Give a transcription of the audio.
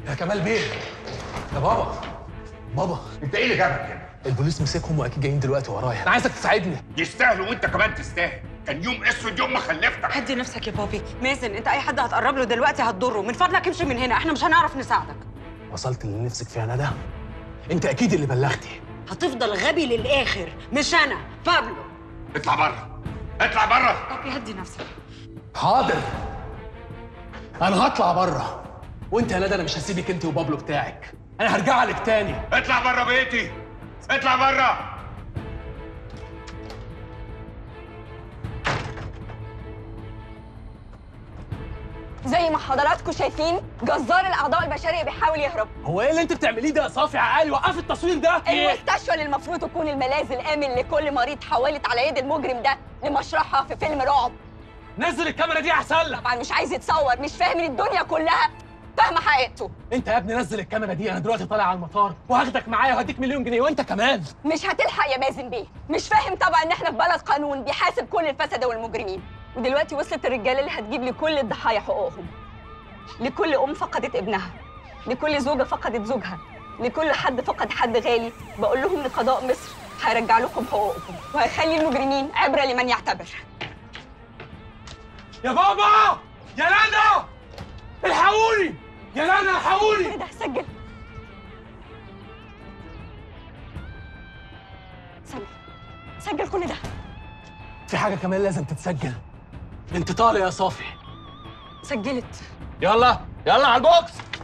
يا كمال بيه يا بابا بابا انت ايه اللي جابك هنا؟ البوليس مسكهم واكيد جايين دلوقتي ورايا انا عايزك تساعدني يستاهلوا وانت كمان تستاهل كان يوم اسود يوم ما خلفتك هدي نفسك يا بابي مازن انت اي حد هتقرب له دلوقتي هتضره من فضلك امشي من هنا احنا مش هنعرف نساعدك وصلت اللي نفسك فيها ندى انت اكيد اللي بلغتي هتفضل غبي للاخر مش انا بابلو اطلع بره اطلع بره بابي هدي نفسك حاضر انا هطلع بره وانت يا ندى انا مش هسيبك انت وبابلو بتاعك انا هرجع لك تاني اطلع بره بيتي اطلع بره زي ما حضراتكم شايفين جزار الاعضاء البشريه بيحاول يهرب هو ايه اللي انت بتعمليه ده يا صافي عقالي وقف التصوير ده المستشفى اللي المفروض تكون الملاذ الامن لكل مريض حولت على يد المجرم ده لمشرحها في فيلم رعب نزل الكاميرا دي احسن لك طبعا مش عايز يتصور مش فاهم ان الدنيا كلها فاهمه حقيقته انت يا ابني نزل الكاميرا دي انا دلوقتي طالع على المطار وهاخدك معايا وهديك مليون جنيه وانت كمان مش هتلحق يا مازن بيه مش فاهم طبعا ان احنا في بلد قانون بيحاسب كل الفسده والمجرمين ودلوقتي وصلت الرجاله اللي هتجيب لكل الضحايا حقوقهم لكل ام فقدت ابنها لكل زوجه فقدت زوجها لكل حد فقد حد غالي بقول لهم ان قضاء مصر هيرجع لكم حقوقكم وهيخلي المجرمين عبره لمن يعتبر يا بابا يا ندى الحقوني يا ندى الحقوني ايه ده سجل سجل سجل كل ده في حاجه كمان لازم تتسجل انت طالع يا صافي سجلت يلا يلا على البوكس